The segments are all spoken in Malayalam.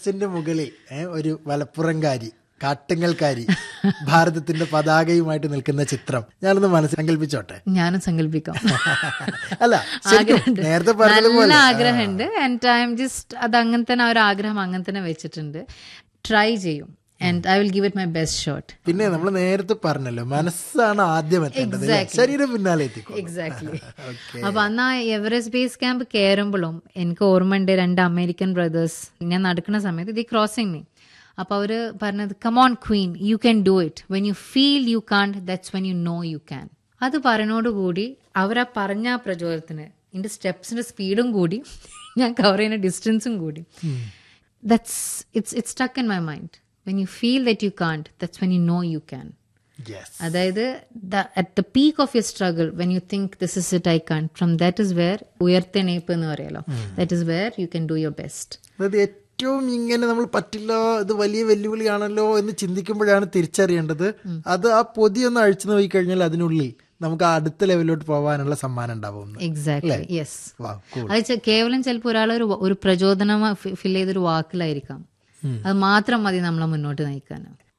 എവറസ്റ്റിന്റെ മുകളിൽ ഏ, ഒരു വലപ്പുറംകാരി കാട്ടുങ്ങൽക്കാരി ഭാരതത്തിന്റെ പതാകയുമായിട്ട് നിൽക്കുന്ന ചിത്രം ഞാനൊന്ന് മനസ്സിൽ സങ്കല്പിച്ചോട്ടെ ഞാനും സങ്കല്പിക്കാം അല്ല ശരിക്കും ആഗ്രഹമുണ്ട് നേരത്തെ നല്ല പറഞ്ഞതുപോലെ ആഗ്രഹമുണ്ട് ആൻഡ് ഐ എം ജസ്റ്റ് അത് അങ്ങനെ തന്നെ ആ ഒരു ആഗ്രഹം അങ്ങനെ തന്നെ വെച്ചിട്ടുണ്ട് ട്രൈ ചെയ്യും and I will give it my best shot പിന്നെ നമ്മൾ നേരത്തെ പറഞ്ഞല്ലോ മനസ്സാണ് ആദ്യം എത്തേണ്ടത് അല്ലേ? ശരീരം പിന്നാലെ എത്തിക്കും എക്സാക്ട്ലി അപ്പൊ അന്ന് ആ എവറസ്റ്റ് ബേസ് ക്യാമ്പ് കയറുമ്പോഴും എനിക്ക് ഓർമ്മയുണ്ട് രണ്ട് അമേരിക്കൻ ബ്രദേഴ്സ് ഞാൻ നടക്കുന്ന സമയത്ത് ഇത് ക്രോസിങ് മീ അപ്പൊ അവര് പറഞ്ഞത് come on queen you can do it when you feel you can't that's when you know you can അത് പറഞ്ഞോടുകൂടി അവരാ പറഞ്ഞ ആ പ്രചോദനത്തിന് എന്റെ സ്റ്റെപ്സിന്റെ സ്പീഡും കൂടി ഞാൻ കവർ ചെയ്യുന്ന ഡിസ്റ്റൻസും കൂടി that's it's it's stuck in my mind when you feel that you can't that's when you know you can Yes. അതായത് at the peak of your struggle when you think this is it I can't from that is where ഉയർത്തെണീപ്പ് എന്ന് പറയാലോ that is where you can do your best അതായത് ഏറ്റവും ഇങ്ങനെ നമ്മൾ പറ്റില്ല ഇത് വലിയ വെല്ലുവിളിയാണല്ലോ എന്ന് ചിന്തിക്കുമ്പോഴാണ് തിരിച്ചറിയേണ്ടത് അത് ആ പൊതി ഒന്ന് അഴിച്ചു നോക്കി കഴിഞ്ഞാൽ അതിനുള്ളിൽ നമുക്ക് ആ അടുത്ത ലെവലിലോട്ട് പോകാനുള്ള സമ്മാനം ഉണ്ടാവും എക്സാക്ട്ലി യെസ് Wow, cool. അത് ചെ- കേവലം ചിലപ്പോൾ ഒരാളെ ഒരു ഒരു പ്രചോദനം ഫിൽ ചെയ്തൊരു വാക്കിലായിരിക്കാം അത് മാത്രം മതി നമ്മളെ മുന്നോട്ട് നയിക്കാൻ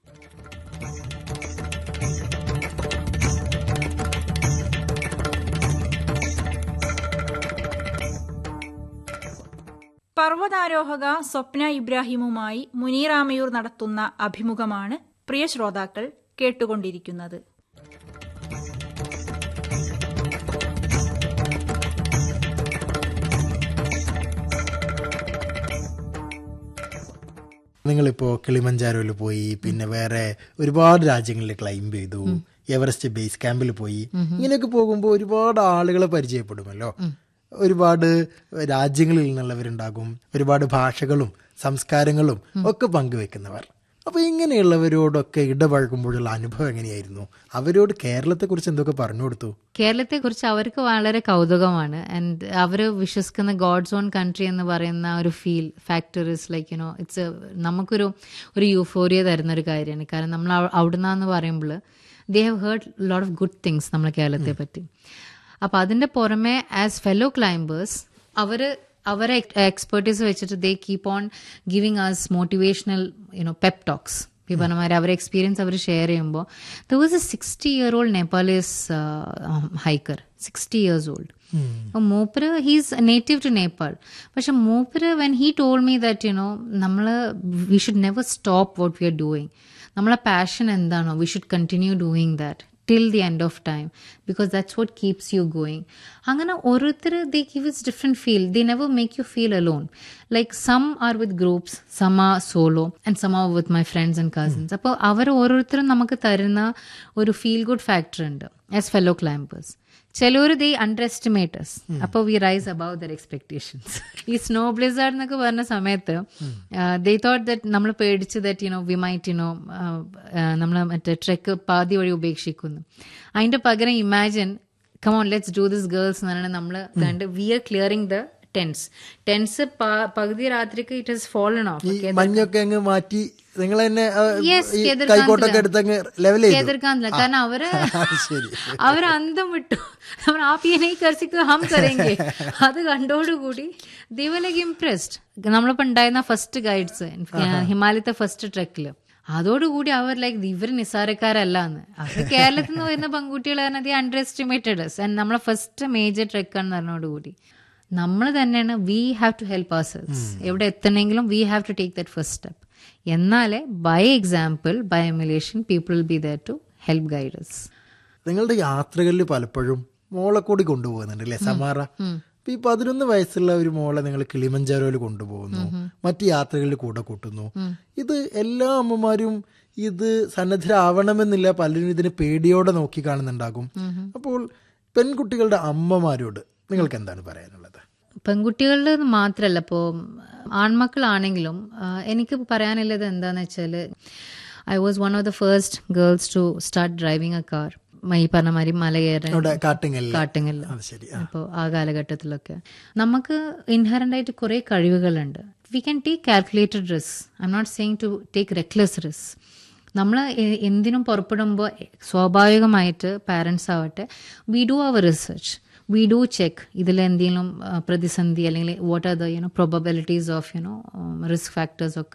പർവ്വതാരോഹക സ്വപ്ന ഇബ്രാഹിമുമായി മുനീറാമയൂർ നടത്തുന്ന അഭിമുഖമാണ് പ്രിയ ശ്രോതാക്കൾ കേട്ടുകൊണ്ടിരിക്കുന്നത് നിങ്ങളിപ്പോ കിളിമഞ്ചാരോയിൽ പോയി പിന്നെ വേറെ ഒരുപാട് രാജ്യങ്ങളിൽ ക്ലൈംബ് ചെയ്തു എവറസ്റ്റ് ബേസ് ക്യാമ്പിൽ പോയി ഇങ്ങനെയൊക്കെ പോകുമ്പോൾ ഒരുപാട് ആളുകളെ പരിചയപ്പെടുമല്ലോ ഒരുപാട് രാജ്യങ്ങളിൽ നിന്നുള്ളവരുണ്ടാകും ഒരുപാട് ഭാഷകളും സംസ്കാരങ്ങളും ഒക്കെ പങ്കുവെക്കുന്നവർ അപ്പൊ ഇങ്ങനെയുള്ളവരോടൊക്കെ ഇടപഴകുമ്പോഴുള്ള അനുഭവം എങ്ങനെയായിരുന്നു അവരോട് കേരളത്തെ കുറിച്ച് എന്തൊക്കെ പറഞ്ഞു കൊടുത്തു കേരളത്തെ കുറിച്ച് അവർക്ക് വളരെ കൗതുകമാണ് ആൻഡ് അവർ വിശ്വസിക്കുന്ന ഗോഡ്സ് ഓൺ കൺട്രി എന്ന് പറയുന്ന ഒരു feel factor is like you know it's നമുക്കൊരു ഒരു യൂഫോറിയ തരുന്ന ഒരു കാര്യമാണ് കാരണം നമ്മൾ അവ- അവിടുന്ന് പറയുമ്പോൾ they have heard lot of good things നമ്മളെ കേരളത്തെ പറ്റി അപ്പൊ അതിന്റെ പുറമെ ആസ് ഫെലോ ക്ലൈംബേഴ്സ് അവര് അവരെ എക്സ്പെർട്ടീസ് വെച്ചിട്ട് they keep on giving us motivational you know pep talks ഈ പറഞ്ഞമാര് അവരെ എക്സ്പീരിയൻസ് അവർ ഷെയർ ചെയ്യുമ്പോൾ the was a sixty year old Nepalese hiker sixty years old മൂപ്പര് ഹീസ് നേറ്റീവ് ടു നേപ്പാൾ പക്ഷെ മൂപ്പര് when he told me that you know നമ്മൾ we should never stop what we are doing നമ്മളെ പാഷൻ എന്താണോ we should continue doing that till the end of time because that's what keeps you going അങ്ങനെ ഓരോരുത്തർ they give it's different feel they never make you feel alone like some are with groups some are solo and some are with my friends and cousins അപ്പോൾ അവർ ഓരോരുത്തരും നമുക്ക് തരുന്ന ഒരു ഫീൽ ഗുഡ് ഫാക്ടർ ഉണ്ട് ആസ് ഫെലോ ക്ലൈംബേഴ്സ് ചിലവർ ദേ അണ്ടർ എസ്റ്റിമേറ്റേഴ്സ് അപ്പോൾ we rise above their expectations ഈ സ്നോ ബ്ലിസാർഡ് എന്നൊക്കെ പറഞ്ഞ സമയത്ത് ദേ തോട്ട് ദറ്റ് നമ്മൾ പേടിച്ച് that you know we might you know നമ്മൾ മറ്റേ ട്രെക്ക് പാതി വഴി ഉപേക്ഷിക്കുന്നു അതിന്റെ പകരം imagine come on let's do this girls എന്നാണ് നമ്മൾ കണ്ട് we are clearing the tents tents പകുതി രാത്രിക്ക് ഇറ്റ് ഹസ് ഫോളൺ ഓഫ് ഈ മഞ്ഞൊക്കെ അങ്ങ് മാറ്റി നിങ്ങൾ തന്നെ ആ, Yes, ഈ കേദർകാന്തില. കൈക്കോട്ടൊക്കെ എടുത്തങ്ങ് ലെവൽ ചെയ്തു കേദർകാന്തില കാരണം അവര് ശരി അവർ അന്തം വിട്ടു അവർ ആ പിയനെ കർസിക്ക് ഹം കരേങ്കെ അത് കണ്ടോടുകൂടി ദീവലേക്ക് ഇംപ്രസ്ഡ് നമ്മളിപ്പോ ഉണ്ടായിരുന്ന ഫസ്റ്റ് ഗൈഡ്സ് ഹിമാലയത്തെ ഫസ്റ്റ് ട്രെക്കില് അതോടുകൂടി അവർ ലൈക്ക് ഇവർ നിസ്സാരക്കാരല്ല എന്ന് അവർ കേരളത്തിൽ നിന്ന് വരുന്ന പെൺകുട്ടികൾ പറഞ്ഞത് അണ്ടർ എസ്റ്റിമേറ്റഡ് ആൻഡ് നമ്മളെ ഫസ്റ്റ് മേജർ ട്രെക്കാണെന്ന് പറഞ്ഞോടുകൂടി നമ്മൾ തന്നെയാണ് we have to help ourselves എവിടെ എത്തണമെങ്കിലും we have to take that first step എന്നാലേ by example by emulation people will be there to help guiders നിങ്ങളുടെ യാത്രകളിൽ പലപ്പോഴും മോളെ കൂടി കൊണ്ടുപോകുന്നുണ്ട് അല്ലേ സമാറ ഇപ്പൊ ഈ പതിനൊന്ന് വയസ്സുള്ള ഒരു മോളെ നിങ്ങൾ കിളിമഞ്ചാരോയിൽ കൊണ്ടുപോകുന്നു മറ്റു യാത്രകളിൽ കൂടെ കൂട്ടുന്നു ഇത് എല്ലാ അമ്മമാരും ഇത് സന്നദ്ധരാവണമെന്നില്ല പലരും ഇതിന് പേടിയോടെ നോക്കി കാണുന്നുണ്ടാകും അപ്പോൾ പെൺകുട്ടികളുടെ അമ്മമാരോട് നിങ്ങൾക്ക് എന്താണ് പറയാനുള്ളത് പെൺകുട്ടികളുടെ മാത്രമല്ല ഇപ്പോൾ ആൺമക്കളാണെങ്കിലും ആ, എനിക്ക് പറയാനുള്ളത് എന്താന്ന് വെച്ചാൽ I was one of the first girls to start driving a car ഈ പറഞ്ഞ മാതിരി മല കയറാൻ അവിടെ കാട്ടിങ്ങൽ കാട്ടുങ്ങല്ല അത് ശരി അപ്പോൾ ആ കാലഘട്ടത്തിലൊക്കെ നമുക്ക് ഇൻഹറൻ്റ് ആയിട്ട് കുറേ കഴിവുകളുണ്ട് we can take calculated risk I'm not saying to take reckless risk നമ്മൾ എന്തിനും പുറപ്പെടുമ്പോൾ സ്വാഭാവികമായിട്ട് പാരൻസ് ആവട്ടെ we do our research we do check ഇതിൽ എന്തെങ്കിലും ആ, പ്രതിസന്ധി അല്ലെങ്കിൽ what are the you know probabilities of you know risk factors ഒക്കെ